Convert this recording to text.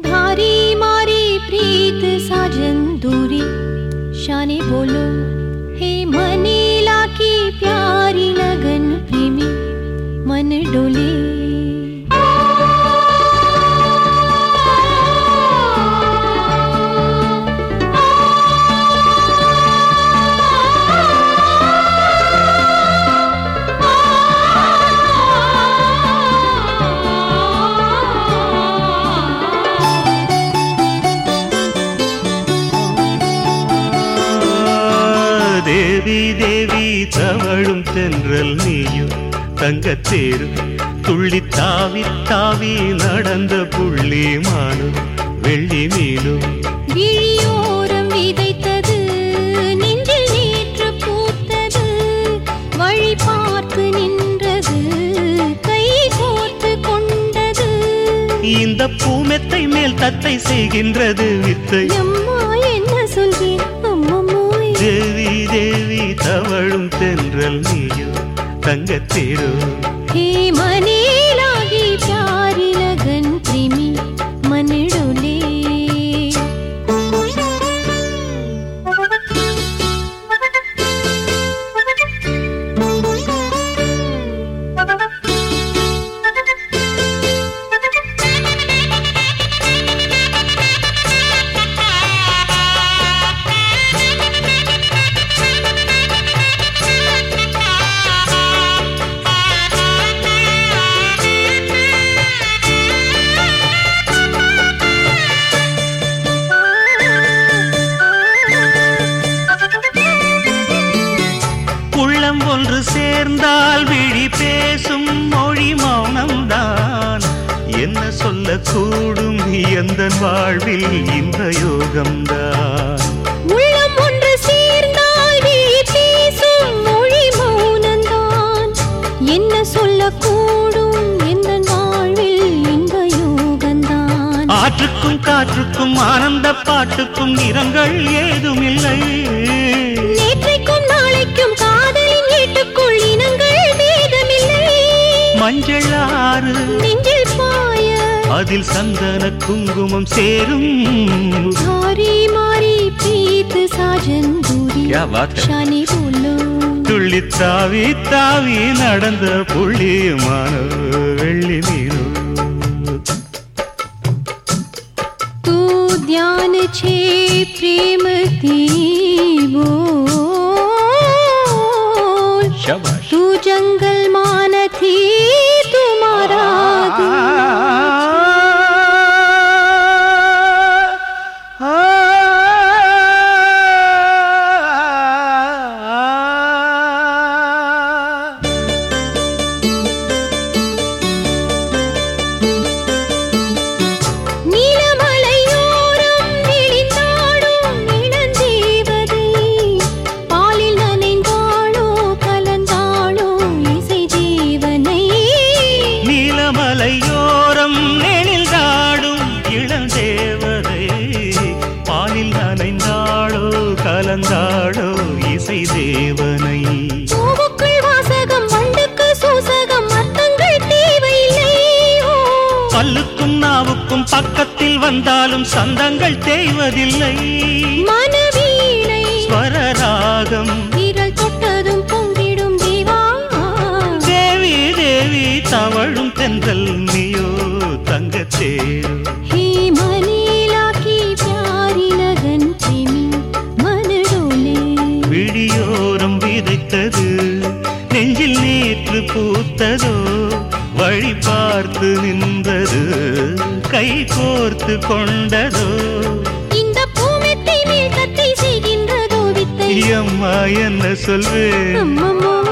धारी मारी प्रीत साजन दूरी शाने बोलो हे मनीला की प्यारी लगन प्रेमी मन डोले தேவி தேவி தவழும் தென்றல் நீயும் தங்கத்தேரு துள்ளி தாவி தாவி நடந்த புள்ளி மானும் வெள்ளி மீனும் விழியோரம் விதைத்தது நெஞ்சில் நேற்று பூத்தது வழி பார்த்து நின்றது கை கோர்த்து கொண்டது இந்த பூமெத்தை மேல் தத்தை செய்கின்றது வித்தை அம்மா என்ன சொல்கிறேன் அம்மம்மோய் தேவி தேவி தவழும் தென்றல் நீயும் தங்கத்தேரு हे मने लागी प्यारी लगन प्रेमी मन डोले உள்ளம் ஒன்று சேர்ந்தால் விழி பேசும் மொழி மௌனம்தான் என்ன சொல்லக்கூடும் எந்த வாழ்வில் இந்த யோகம்தான் உள்ளம் ஒன்று சேர்ந்தால் விழி பேசும் மொழி மௌனந்தான் என்ன சொல்லக்கூடும் எந்த வாழ்வில் இந்த யோகந்தான் ஆற்றுக்கும் காற்றுக்கும் ஆனந்த பாட்டுக்கும் நிறங்கள் ஏதுமில்லை நேற்றைக்கும் நாளைக்கும் காதலின் வீட்டுக்குள் இனங்கள் வேதமில்லை மஞ்சள் ஆறு நெஞ்சில் பாய அதில் சந்தன குங்குமம் சேரும் धारी मारी प्रीत साजन दूरी क्या बात है? शाने बोलो துள்ளி தாவி தாவி நடந்த புள்ளி மானோ வெள்ளி மீனோ तू ध्यान छे प्रेम थी बोल शाबाश तू जंगल मान थी तुम्हारा நீலமலையோரம் நெளிந்தாடும் இளந்தேவதை பாலில் நனைந்தாளோ கலந்தாளோ இசை ஜீவனை நீலமலையோரம் நெனில்தாடும் இளந்தேவதை பாலில் நனைந்தாளோ கலந்தாளோ இசை தேவனை பூவுக்குள் வாசகம் வண்டுக்கு சூசகம் அர்த்தங்கள் தேவையில்லை ஓ. பல்லுக்கும் நாவுக்கும் பக்கத்தில் வந்தாலும் சந்தங்கள் தேய்வதில்லை மனவீணை ஸ்வரராகம் விரல் தொட்டதும் பொங்கிடும் தேவா தேவி தேவி தவழும் தென்றல் நீயோ தங்கத்தேரு हे मनीला की प्यारी लगन प्रेमी मन डोले விழியோரம் விதைத்தது நெஞ்சில் நேற்று பூத்ததோ வழி பார்த்து நின்றது கை கோர்த்து கொண்டதோ இந்த பூமெத்தை மேல் தத்தை செய்கின்றதோ வித்தை அம்மா என்ன சொல்வேன் அம்மம்மோ